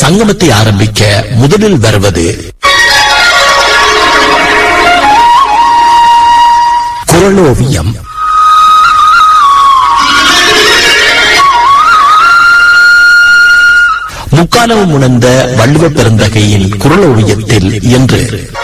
சங்கமத்தை ஆரம்பிக்க முதலில் வருவது குரலோவியம் முக்காலமும் உணர்ந்த வள்ளுவ பெருந்தகையின் குரலோவியத்தில் என்று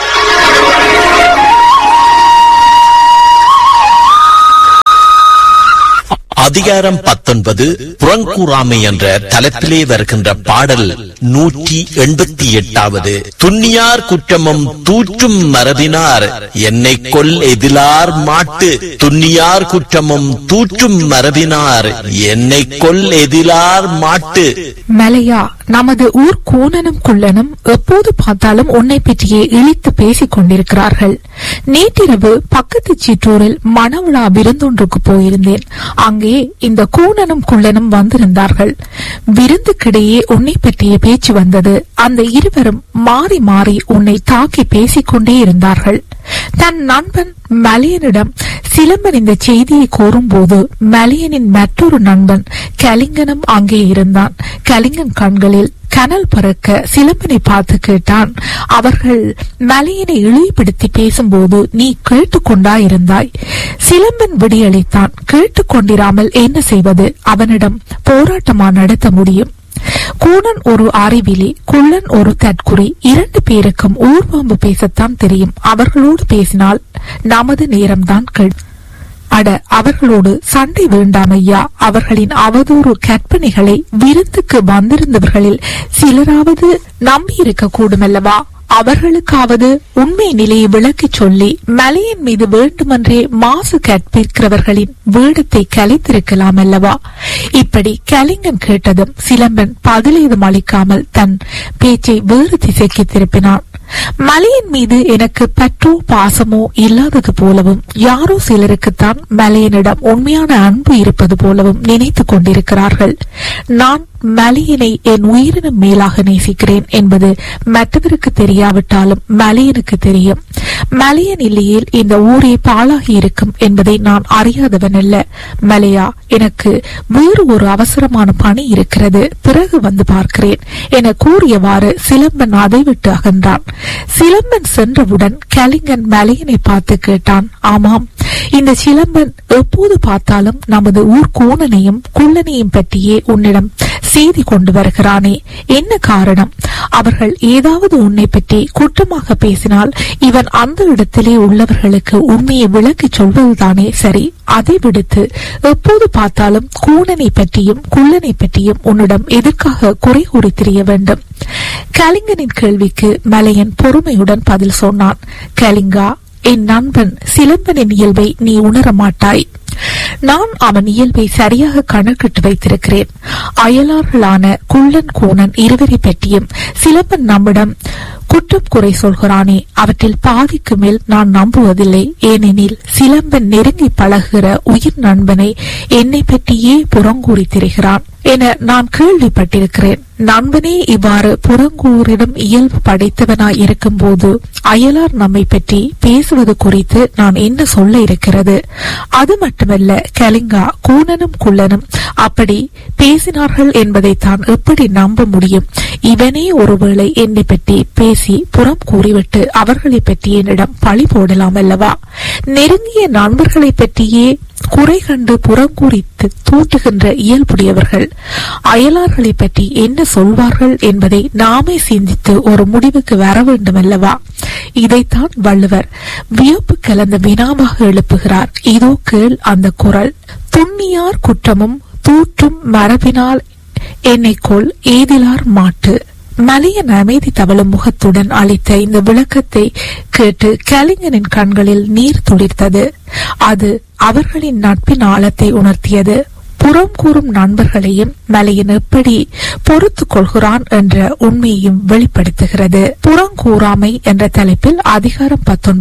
அதிகாரம் பத்தொன்பது புறங்கூறாமை என்ற தலைப்பிலே வருகின்ற பாடல் நூற்றி எண்பத்தி எட்டாவது துன்னியார் குற்றமும் தூற்றும் மரபினார் என்னை கொல் எதிலார் மாட்டு துன்னியார் குற்றமும் தூற்றும் மரபினார் என்னை கொல் எதிலார் மாட்டு மலையா நமது ஊர் கூனனும் குள்ளனும் எப்போது பார்த்தாலும் உன்னை பற்றியே இழித்து பேசிக் கொண்டிருக்கிறார்கள் நேற்றிரவு பக்கத்து சிற்றூரில் மணவிழா விருந்தொன்றுக்கு போயிருந்தேன் அங்கே இந்த கூனனும் குள்ளனும் வந்திருந்தார்கள் விருந்துக்கிடையே உன்னை பற்றிய பேச்சு வந்தது அந்த இருவரும் மாறி மாறி உன்னை தாக்கி பேசிக்கொண்டே இருந்தார்கள் தன் நண்பன் மலையனிடம் சிலம்பன் இந்த செய்தியை கூறும்போது மலையனின் மற்றொரு நண்பன் கலிங்கனும் அங்கே இருந்தான் கலிங்கன் கண்களில் கனல் பறக்க சிலம்பனை பார்த்து கேட்டான் அவர்கள் மலையனை இழிவுபடுத்தி பேசும்போது நீ கேட்டுக்கொண்டா இருந்தாய் சிலம்பன் விடியளித்தான் கேட்டுக்கொண்டிராமல் என்ன செய்வது அவனிடம் போராட்டமா நடத்த முடியும் கூணன் ஒரு அறிவிலி குள்ளன் ஒரு தற்குறி இரண்டு பேருக்கும் ஊர்வம்பு பேசத்தான் தெரியும் அவர்களோடு பேசினால் நமது நேரம்தான் கேள் அட அவர்களோடு சண்டை வேண்டாம் ஐயா அவர்களின் அவதூறு கற்பனைகளை விருந்துக்கு வந்திருந்தவர்களில் சிலராவது நம்பி இருக்க கூடுமல்லவா அவர்களுக்காவது உண்மை நிலையை விளக்கிச் சொல்லி மலையின் மீது வேண்டுமென்றே மாசு கற்பிக்கிறவர்களின் வேடத்தை கலைத்திருக்கலாம் அல்லவா இப்படி கலிங்கன் கேட்டதும் சிலம்பன் பதிலேதும் அளிக்காமல் தன் பேச்சை வேறு திசைக்கு திருப்பினான் மலையின் மீது எனக்கு பற்றோ பாசமோ இல்லாதது போலவும் யாரோ சிலருக்குத்தான் மலையனிடம் உண்மையான அன்பு இருப்பது போலவும் நினைத்துக் கொண்டிருக்கிறார்கள் நான் மலையனை என் உயிரினும் மேலாக நேசிக்கிறேன் என்பது மற்றவருக்கு தெரியாவிட்டாலும் மலையனுக்கு தெரியும் மலையன் இல்லையேல் இந்த ஊரே பாழாகி இருக்கும் என்பதை நான் அறியாதவன் அல்ல மலையா எனக்கு வேறு ஒரு அவசரமான பணி இருக்கிறது பிறகு வந்து பார்க்கிறேன் என கூறியவாறு சிலம்பன் அதை விட்டு அகன்றான் சிலம்பன் சென்றவுடன் கலிங்கன் மலையனை பார்த்து கேட்டான் ஆமாம் இந்த சிலம்பன் எப்போது பார்த்தாலும் நமது ஊர் கூணனையும் குள்ளனையும் பற்றியே உன்னிடம் செய்தி கொண்டு வருகிறானே என்ன காரணம் அவர்கள் ஏதாவது உன்னை பற்றி குற்றமாக பேசினால் இவன் அந்த இடத்திலே உள்ளவர்களுக்கு உண்மையை விளக்கிச் சொல்வதுதானே சரி அதை விடுத்து எப்போது பார்த்தாலும் கூணனை பற்றியும் குள்ளனை பற்றியும் உன்னிடம் எதற்காக குறை கூறி தெரிய வேண்டும் கலிங்கனின் கேள்விக்கு மலையன் பொறுமையுடன் பதில் சொன்னான் கலிங்கா என் நண்பன் சிலம்பனின் இயல்பை நீ உணர மாட்டாய் நான் அவன் இயல்பை சரியாக கணக்கிட்டு வைத்திருக்கிறேன் அயலார்களான குள்ளன் கூணன் இருவரை பற்றியும் சிலம்பன் நம்மிடம் குற்றம் குறை சொல்கிறானே அவற்றில் பாதிக்கு மேல் நான் நம்புவதில்லை ஏனெனில் சிலம்பன் நெருங்கி பழகுகிற உயிர் நண்பனை என்னை பற்றியே புறங்கூறி திரிகிறான் என நான் கேள்விப்பட்டிருக்கிறேன் நண்பனே இவ்வாறு புறங்கூறிடம் இயல்பு படைத்தவனாய் இருக்கும்போது அயலார் நம்மை பற்றி பேசுவது குறித்து நான் என்ன சொல்ல இருக்கிறது அது மட்டுமல்ல கலிங்கா கூணனும் குள்ளனும் அப்படி பேசினார்கள் என்பதை தான் எப்படி நம்ப முடியும் இவனே ஒருவேளை என்னை பற்றி பேசி புறம் கூறிவிட்டு அவர்களை பற்றி என்னிடம் பழி போடலாம் அல்லவா நெருங்கிய நண்பர்களை பற்றியே குறை கண்டு புறங்கூறித்து தூட்டுகின்ற இயல்புடையவர்கள் அயலார்களை பற்றி என்ன சொல்வார்கள் என்பதை நாமே சிந்தித்து ஒரு முடிவுக்கு வர வேண்டும் அல்லவா இதைத்தான் வள்ளுவர் வியப்பு கலந்த வினாவாக எழுப்புகிறார் இதோ கேள் அந்த குரல் துண்ணியார் குற்றமும் தூற்றும் மரபினால் என்னைக்கோள் ஏதிலார் மாட்டு மலையன் அமைதி தவழும் முகத்துடன் அளித்த இந்த விளக்கத்தை கேட்டு கலிங்கனின் கண்களில் நீர் துளிர்த்தது அது அவர்களின் நட்பின் ஆழத்தை உணர்த்தியது புறம் கூறும் நண்பர்களையும் மலையன் எப்படி பொறுத்து கொள்கிறான் என்ற உண்மையையும் வெளிப்படுத்துகிறது புறங்கூறாமை என்ற தலைப்பில் அதிகாரம் பத்தொன்பது